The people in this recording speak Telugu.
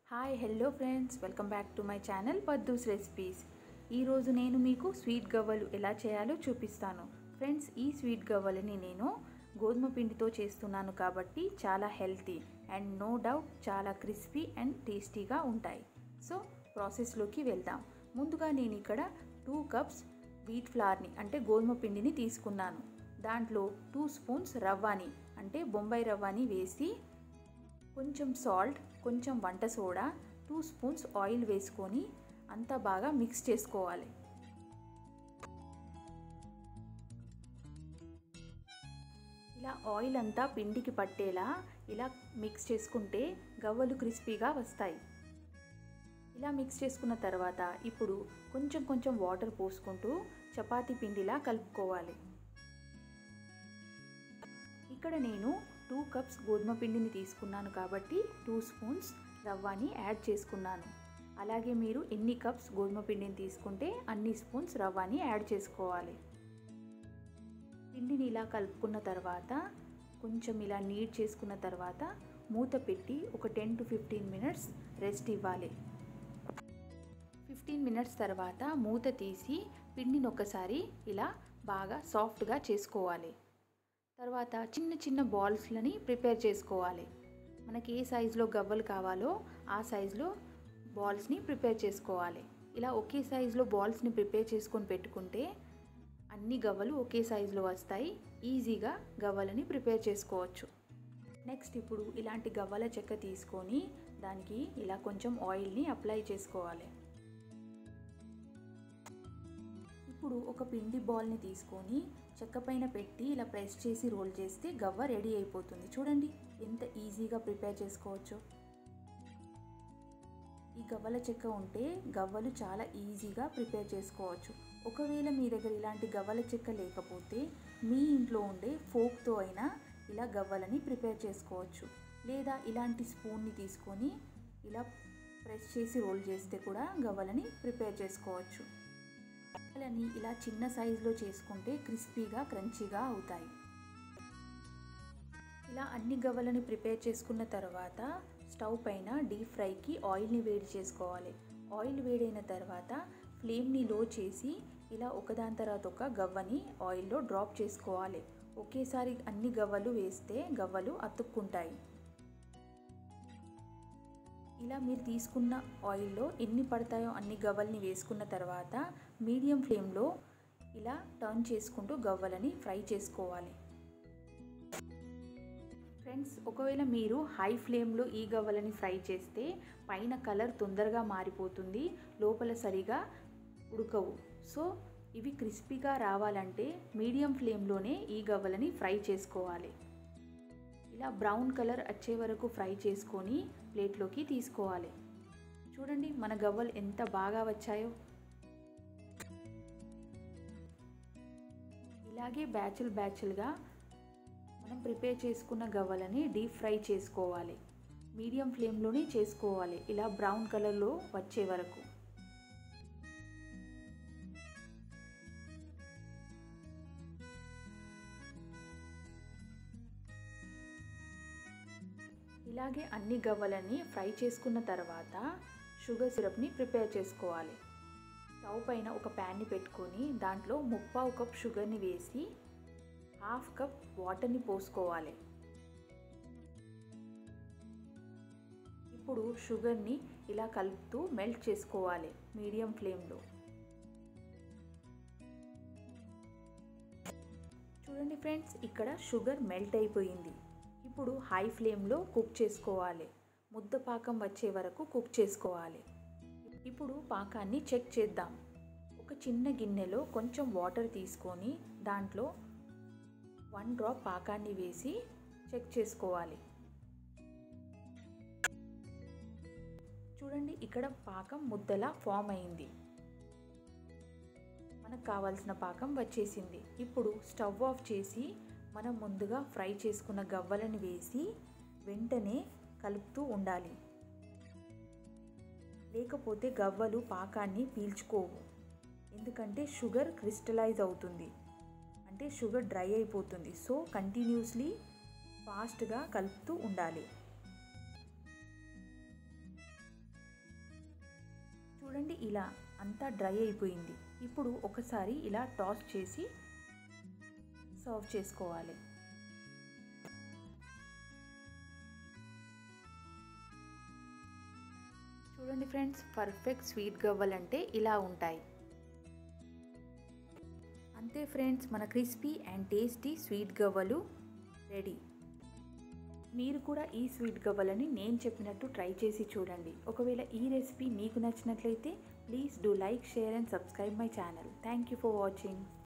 hi hello friends welcome back to my channel Paddu's recipes ఈరోజు నేను మీకు స్వీట్ గవ్వలు ఎలా చేయాలో చూపిస్తాను ఫ్రెండ్స్ ఈ స్వీట్ గవ్వలని నేను గోధుమ పిండితో చేస్తున్నాను కాబట్టి చాలా హెల్తీ అండ్ నో డౌట్ చాలా క్రిస్పీ అండ్ టేస్టీగా ఉంటాయి సో ప్రాసెస్లోకి వెళ్దాం ముందుగా నేను ఇక్కడ టూ కప్స్ వీట్ ఫ్లార్ని అంటే గోధుమ పిండిని తీసుకున్నాను దాంట్లో టూ స్పూన్స్ రవ్వని అంటే బొంబాయి రవ్వని వేసి కొంచెం సాల్ట్ కొంచెం వంట సోడా టూ స్పూన్స్ ఆయిల్ వేసుకొని అంతా బాగా మిక్స్ చేసుకోవాలి ఇలా ఆయిల్ అంతా పిండికి పట్టేలా ఇలా మిక్స్ చేసుకుంటే గవ్వలు క్రిస్పీగా వస్తాయి ఇలా మిక్స్ చేసుకున్న తర్వాత ఇప్పుడు కొంచెం కొంచెం వాటర్ పోసుకుంటూ చపాతీ పిండిలా కలుపుకోవాలి ఇక్కడ నేను టూ కప్స్ గోధుమ పిండిని తీసుకున్నాను కాబట్టి టూ స్పూన్స్ రవ్వని యాడ్ చేసుకున్నాను అలాగే మీరు ఎన్ని కప్స్ గోధుమ పిండిని తీసుకుంటే అన్ని స్పూన్స్ రవ్వని యాడ్ చేసుకోవాలి పిండిని ఇలా కలుపుకున్న తర్వాత కొంచెం ఇలా నీట్ చేసుకున్న తర్వాత మూత పెట్టి ఒక ten to fifteen minutes rest ఇవ్వాలి ఫిఫ్టీన్ మినిట్స్ తర్వాత మూత తీసి పిండిని ఒకసారి ఇలా బాగా సాఫ్ట్గా చేసుకోవాలి తర్వాత చిన్న చిన్న బాల్స్లని ప్రిపేర్ చేసుకోవాలి మనకి ఏ సైజులో గవ్వలు కావాలో ఆ సైజులో బాల్స్ని ప్రిపేర్ చేసుకోవాలి ఇలా ఒకే సైజులో బాల్స్ని ప్రిపేర్ చేసుకొని పెట్టుకుంటే అన్ని గవ్వలు ఒకే సైజులో వస్తాయి ఈజీగా గవ్వలని ప్రిపేర్ చేసుకోవచ్చు నెక్స్ట్ ఇప్పుడు ఇలాంటి గవ్వల చెక్క తీసుకొని దానికి ఇలా కొంచెం ఆయిల్ని అప్లై చేసుకోవాలి ఇప్పుడు ఒక పిండి బాల్ని తీసుకొని చెక్క పైన పెట్టి ఇలా ప్రెస్ చేసి రోల్ చేస్తే గవ్వ రెడీ అయిపోతుంది చూడండి ఎంత ఈజీగా ప్రిపేర్ చేసుకోవచ్చు ఈ గవ్వల చెక్క ఉంటే గవ్వలు చాలా ఈజీగా ప్రిపేర్ చేసుకోవచ్చు ఒకవేళ మీ దగ్గర ఇలాంటి గవ్వల చెక్క లేకపోతే మీ ఇంట్లో ఉండే ఫోక్తో అయినా ఇలా గవ్వలని ప్రిపేర్ చేసుకోవచ్చు లేదా ఇలాంటి స్పూన్ని తీసుకొని ఇలా ప్రెస్ చేసి రోల్ చేస్తే కూడా గవ్వలని ప్రిపేర్ చేసుకోవచ్చు గవ్వలని ఇలా చిన్న సైజులో చేసుకుంటే క్రిస్పీగా క్రంచీగా అవుతాయి ఇలా అన్ని గవ్వలని ప్రిపేర్ చేసుకున్న తర్వాత స్టవ్ పైన డీప్ ఫ్రైకి ఆయిల్ని వేడి చేసుకోవాలి ఆయిల్ వేడైన తర్వాత ఫ్లేమ్ని లో చేసి ఇలా ఒకదాని తర్వాత ఒక గవ్వని ఆయిల్లో డ్రాప్ చేసుకోవాలి ఒకేసారి అన్ని గవ్వలు వేస్తే గవ్వలు అతుక్కుంటాయి ఇలా మీరు తీసుకున్న ఆయిల్లో ఎన్ని పడతాయో అన్ని గవ్వల్ని వేసుకున్న తర్వాత మీడియం ఫ్లేమ్లో ఇలా టర్న్ చేసుకుంటూ గవ్వలని ఫ్రై చేసుకోవాలి ఫ్రెండ్స్ ఒకవేళ మీరు హై ఫ్లేమ్లో ఈ గవ్వలని ఫ్రై చేస్తే పైన కలర్ తొందరగా మారిపోతుంది లోపల సరిగా ఉడకవు సో ఇవి క్రిస్పీగా రావాలంటే మీడియం ఫ్లేమ్లోనే ఈ గవ్వలని ఫ్రై చేసుకోవాలి ఇలా బ్రౌన్ కలర్ వచ్చే వరకు ఫ్రై చేసుకొని ప్లేట్లోకి తీసుకోవాలి చూడండి మన గవ్వలు ఎంత బాగా వచ్చాయో ఇలాగే బ్యాచుల్ బ్యాచుల్గా మనం ప్రిపేర్ చేసుకున్న గవ్వలని డీప్ ఫ్రై చేసుకోవాలి మీడియం ఫ్లేమ్లోనే చేసుకోవాలి ఇలా బ్రౌన్ కలర్లో వచ్చే వరకు ఇలాగే అన్ని గవ్వలని ఫ్రై చేసుకున్న తర్వాత షుగర్ సిరప్ని ప్రిపేర్ చేసుకోవాలి స్టవ్ పైన ఒక ప్యాన్ని పెట్టుకొని దాంట్లో ముప్పావు కప్ షుగర్ని వేసి హాఫ్ కప్ వాటర్ని పోసుకోవాలి ఇప్పుడు షుగర్ని ఇలా కలుపుతూ మెల్ట్ చేసుకోవాలి మీడియం ఫ్లేమ్లో చూడండి ఫ్రెండ్స్ ఇక్కడ షుగర్ మెల్ట్ అయిపోయింది ఇప్పుడు హై ఫ్లేమ్లో కుక్ చేసుకోవాలి ముద్ద పాకం వచ్చే వరకు కుక్ చేసుకోవాలి ఇప్పుడు పాకాన్ని చెక్ చేద్దాం ఒక చిన్న గిన్నెలో కొంచెం వాటర్ తీసుకొని దాంట్లో వన్ డ్రాప్ పాకాన్ని వేసి చెక్ చేసుకోవాలి చూడండి ఇక్కడ పాకం ముద్దలా ఫామ్ అయింది మనకు కావాల్సిన పాకం వచ్చేసింది ఇప్పుడు స్టవ్ ఆఫ్ చేసి మనం ముందుగా ఫ్రై చేసుకున్న గవ్వలను వేసి వెంటనే కలుపుతూ ఉండాలి లేకపోతే గవ్వలు పాకాన్ని పీల్చుకోవు ఎందుకంటే షుగర్ క్రిస్టలైజ్ అవుతుంది అంటే షుగర్ డ్రై అయిపోతుంది సో కంటిన్యూస్లీ ఫాస్ట్గా కలుపుతూ ఉండాలి చూడండి ఇలా అంతా డ్రై అయిపోయింది ఇప్పుడు ఒకసారి ఇలా టాస్ చేసి సర్వ్ చేసుకోవాలి చూడండి ఫ్రెండ్స్ పర్ఫెక్ట్ స్వీట్ గవ్వలంటే ఇలా ఉంటాయి అంతే ఫ్రెండ్స్ మన క్రిస్పీ అండ్ టేస్టీ స్వీట్ గవ్వలు రెడీ మీరు కూడా ఈ స్వీట్ గవ్వలని నేను చెప్పినట్టు ట్రై చేసి చూడండి ఒకవేళ ఈ రెసిపీ మీకు నచ్చినట్లయితే please do like share and subscribe my channel thank you for watching